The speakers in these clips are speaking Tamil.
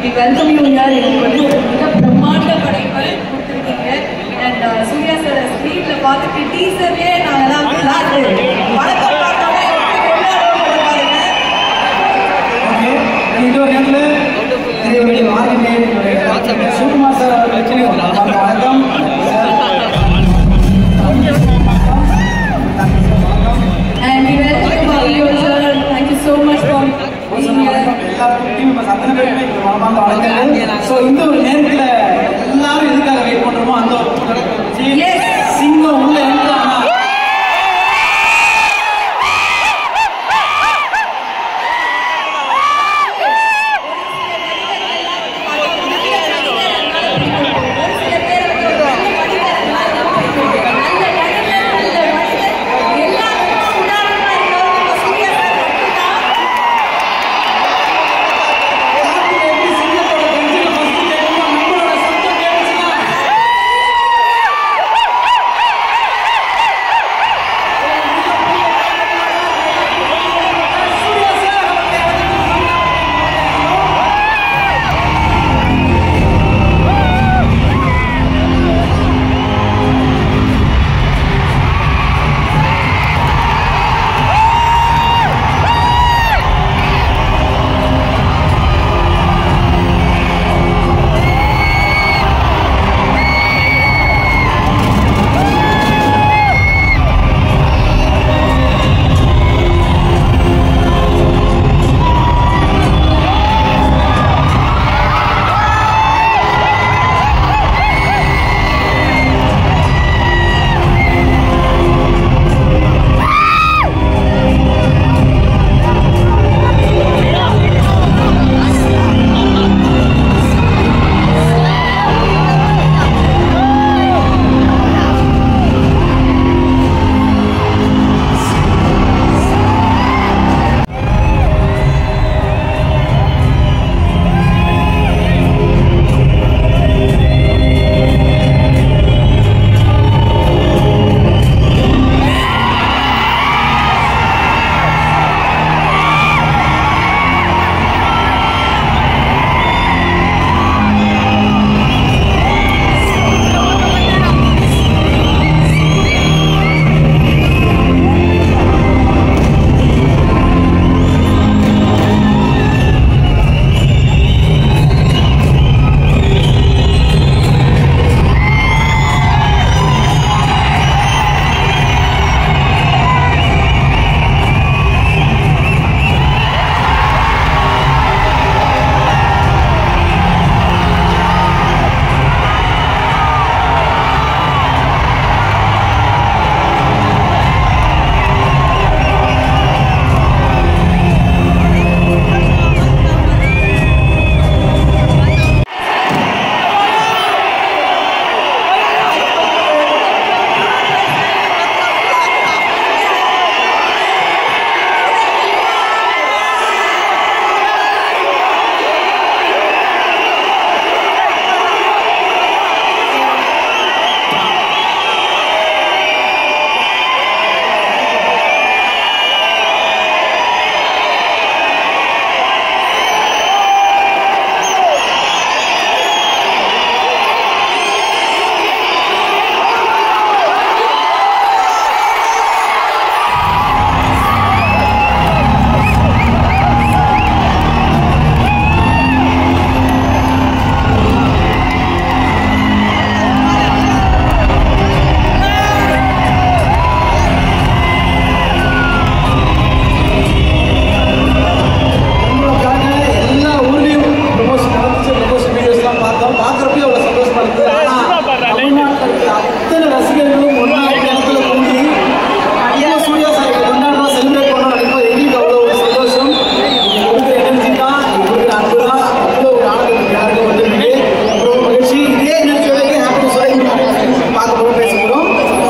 வி வெல்கம் யூ ஹியர் எனக்கு வந்து ஒரு மிக பிரம்மாண்ட படைப்பு கொடுத்துருக்கீங்க அண்ட் சூர்யா சார் ஸ்க்ரீன்ல பார்த்துட்டு டீசர்லேயே நாங்கெல்லாம் விளாட்டு படத்தை பார்த்தோன்னே எப்படி கொண்டாடுறோம் பாருங்க ஓகே இந்த ஒரு நேரத்தில் இதனுடைய மார்க்கெட்டை சிவகுமார் சார் அவர்களுக்கு வணக்கம் அண்ட் வி வெல்கம் யூ அலியோ sir thank you so much for being here so இந்த ஒரு நேரத்தில் எல்லாரும் எதுக்காக வெயிட் பண்றோமோ அந்த ஒரு தொடக்கம் வச்சு Yes. சிங்கம் உள்ள entrance ஆனா காட்டுல எப்படி சிங்கத்தோட கெஞ்சல first கேட்குமோ, நம்மளோட சத்தம் கேட்டுச்சுன்னா உங்களுக்காக எல்லா ஊர்லயும் ப்ரொமோஷன் நடந்துச்சு ப்ரொமோஷன் வீடியோஸ்லாம் பார்த்தோம் பார்க்குறப்பே அவ்வளோ சந்தோஷமா இருக்குது ஆனால் தமிழ்நாட்டில் இருக்கிற அத்தனை ரசிகர்களும் ஒன்றா ஒரு இடத்துல கூடி ஐயா சூர்யா சார் கொண்டாடுறோம் செலிப்ரேட் பண்ணோம் நினைப்போம் எங்களுக்கு அவ்வளோ ஒரு சந்தோஷம் நீங்கள் கொடுக்குற எனர்ஜி தான் நீங்கள் கொடுக்குற அன்பு தான் அவ்வளோ ஒரு ஆனந்தம் எல்லாருக்கும் வந்துருக்கு அப்புறம் மகிழ்ச்சி இதே எனர்ஜியோட ஹாப்பி சொல்லி பார்க்க போகிறோம் பேச போகிறோம்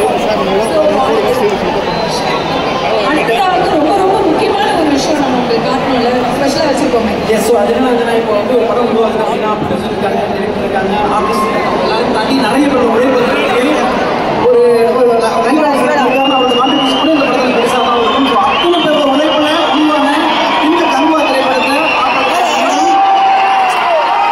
அடுத்ததா வந்து ரொம்ப ரொம்ப முக்கியமான ஒரு விஷயம் நம்ம உங்களுக்கு காட்டணும்ல ஸ்பெஷலாக வச்சிருக்கோமே எஸ் ஸோ அதனால வந்து நான் இப்போ வந்து ஒரு படம் உருவாக்குறேன் அப்படின்னா ப்ரொடியூசர் இருக்காங்க டிரெக்டர் இருக்காங்க ஆர்டிஸ்ட் இருக்காங்க எல்லாரும் தாண்டி நிறைய பேர் உழைப்பு இருக்கு ஒரு ஒரு வெங்கடாசன் இருக்காங்க அவரோட கான்ட்ரிபியூஷன் கூட இந்த படத்தில் பெருசாக தான் இருக்கும் ஸோ அத்தனை பேரோட உழைப்புல உருவான இந்த கருவா திரைப்படத்தை பார்க்கறதுக்கு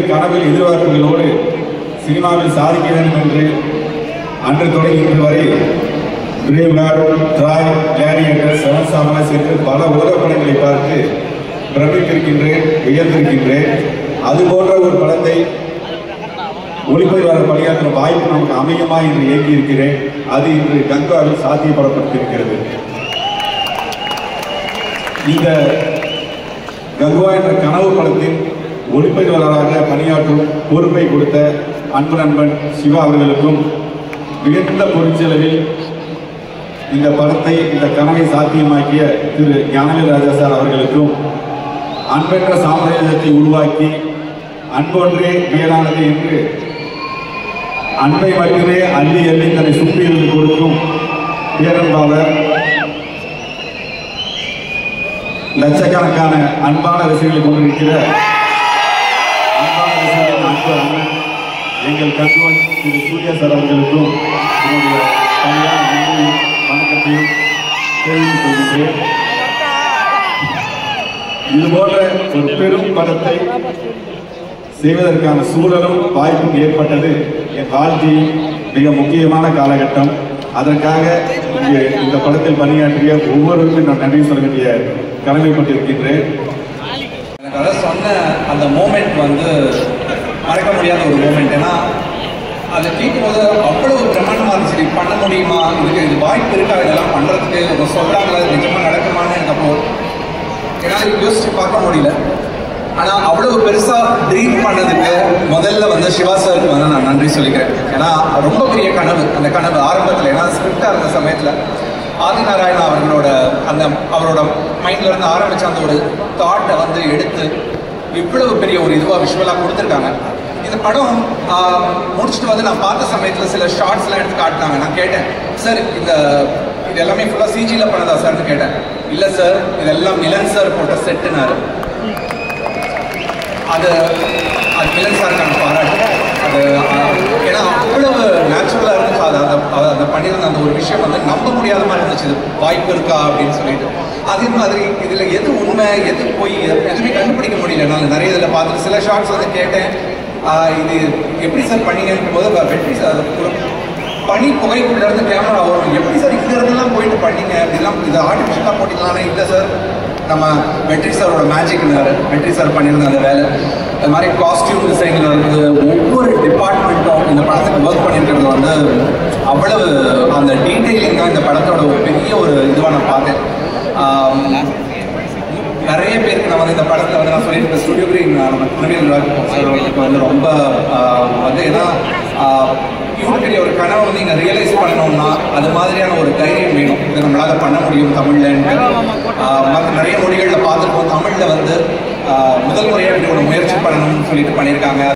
கனவில் எதிர்பார்ப்புகளோடு சினிமாவில் சாதிக்க வேண்டும் என்று அன்று தொடங்கி இன்று வரை பிரேவ்கார்டு ட்ராய் கிளாடியேட்டர் செவன் சாமனஸ் என்று பல உலக படங்களை பார்த்து பிரமித்திருக்கின்றேன் வியந்திருக்கின்றேன் அது போன்ற ஒரு படத்தை ஒளிப்பதிவாளர் பணியாற்றும் வாய்ப்பு நமக்கு அமையுமா என்று ஏங்கி இருக்கிறேன் அது இன்று கங்காவில் சாத்தியப்படப்பட்டிருக்கிறது இந்த கங்குவா என்ற கனவு படத்தின் ஒளிப்பதிவாளராக பணியாற்றும் பொறுப்பை கொடுத்த அன்பு நண்பன் சிவா அவர்களுக்கும் மிகுந்த பொருட்செலவில் இந்த படத்தை இந்த கனவை சாத்தியமாக்கிய திரு ஞானவேல் ராஜா சார் அவர்களுக்கும் அன்பென்ற சாம்ராஜ்யத்தை உருவாக்கி அன்பொன்றே மேலானது என்று அன்பை மட்டுமே அள்ளி அள்ளி தன்னை சுற்றியிருந்து கொடுக்கும் பேரன்பாளர் லட்சக்கணக்கான அன்பான ரசிகர்களை கொண்டிருக்கிற அன்பான ரசிகர்களின் அன்பு அண்ணன் எங்கள் கட்டுவன் திரு சூர்யா சார் அவர்களுக்கும் என்னுடைய பணியான நன்றியும் வணக்கத்தையும் தெரிவித்துக் கொள்கின்றேன் இது போன்ற ஒரு பெரும் படத்தை செய்வதற்கான சூழலும் வாய்ப்பும் ஏற்பட்டது என் வாழ்க்கையில் மிக முக்கியமான காலகட்டம் அதற்காக இங்கு இந்த படத்தில் பணியாற்றிய ஒவ்வொருவருக்கும் நான் நன்றி சொல்ல வேண்டிய கடமைப்பட்டிருக்கின்றேன் எனக்கு அதை சொன்ன அந்த மூமெண்ட் வந்து மறக்க முடியாத ஒரு மூமெண்ட் ஏன்னா அதை கேட்கும்போது அவ்வளவு பிரம்மாண்டமாக இருந்துச்சு இது பண்ண முடியுமா இதுக்கு இது வாய்ப்பு இருக்கா இதெல்லாம் பண்ணுறதுக்கு அவங்க சொல்கிறாங்களா இது நிஜமாக நடக்குமான்னு எனக்கு அப்போ என்னால் யோசிச்சு பார்க்க முடியல ஆனால் அவ்வளவு பெருசாக ட்ரீம் பண்ணதுக்கு முதல்ல வந்து சிவா சாருக்கு வந்து நான் நன்றி சொல்லிக்கிறேன் ஏன்னா ரொம்ப பெரிய கனவு அந்த கனவு ஆரம்பத்தில் ஏன்னா ஸ்கிரிப்டாக இருந்த சமயத்தில் ஆதிநாராயணா அவர்களோட அந்த அவரோட மைண்ட்ல இருந்து ஆரம்பிச்ச அந்த ஒரு தாட்டை வந்து எடுத்து இவ்வளவு பெரிய ஒரு இதுவாக விஷுவலாக கொடுத்துருக்காங்க இந்த படம் ஆஹ், முடிச்சுட்டு வந்து நான் பார்த்த சமயத்தில் சில ஷார்ட்ஸ்லாம் எடுத்து காட்டினாங்க நான் கேட்டேன் சார் இந்த இது எல்லாமே ஃபுல்லாக சிஜியில் பண்ணதா சார்னு கேட்டேன் இல்லை சார் இதெல்லாம் நிலன் சார் போட்ட செட்டுனாரு அது அது மிலன் சாருக்கான பாராட்டு அது அஹ், ஏன்னா அவ்வளவு நேச்சுரலாக இருந்துச்சு அது அந்த அது அந்த பண்ணியிருந்த அந்த ஒரு விஷயம் வந்து நம்ப முடியாத மாதிரி இருந்துச்சு இது வாய்ப்பு இருக்கா அப்படின்னு சொல்லிட்டு அதே மாதிரி இதில் எது உண்மை எது போய் எதுவுமே கண்டுபிடிக்க முடியல நான் நிறைய இதில் பார்த்துட்டு சில ஷார்ட்ஸ் வந்து கேட்டேன் ஆஹ், இது எப்படி சார் பண்ணீங்கன்னு போது அப்ப வெற்றி சார் ஒரு பனி புகைக்குள்ள இருந்து கேமரா வரும் எப்படி சார் இங்க இருந்தெல்லாம் போயிட்டு பண்ணீங்க அப்படிலாம் இது ஆர்டிஃபிஷியலாக போட்டிக்கலாம்னா இல்லை சார் நம்ம வெற்றி சாரோட மேஜிக்னாரு வெற்றி சார் பண்ணியிருந்த அந்த வேலை அது மாதிரி காஸ்டியூம் டிசைன்ல இருந்து ஒவ்வொரு டிபார்ட்மெண்ட்டும் இந்த படத்துக்கு ஒர்க் பண்ணியிருக்கிறது வந்து அவ்வளவு அந்த டீட்டெயிலிங் தான் இந்த படத்தோட ஒரு பெரிய ஒரு இதுவாக நான் பார்த்தேன் ஆம், நிறைய பேருக்கு நான் வந்து இந்த படத்தில் வந்து நான் சொல்லியிருக்கேன் ஸ்டுடியோ கிரீன் நம்ம துணிவில் ராஜ் சார் அவர்களுக்கு வந்து ரொம்ப ஆஹ், வந்து ஏன்னா ஆஹ், இவ்வளோ பெரிய ஒரு கனவை வந்து நீங்கள் ரியலைஸ் பண்ணணும்னா அது மாதிரியான ஒரு தைரியம் வேணும் இதை நம்மளால் பண்ண முடியும் தமிழ்லன்ட்டு ஆஹ், மற்ற நிறைய மொழிகளில் பார்த்துருக்கோம் தமிழில் வந்து ஆஹ், முதல் முறையாக இப்படி ஒரு முயற்சி பண்ணணும்னு சொல்லிட்டு பண்ணியிருக்காங்க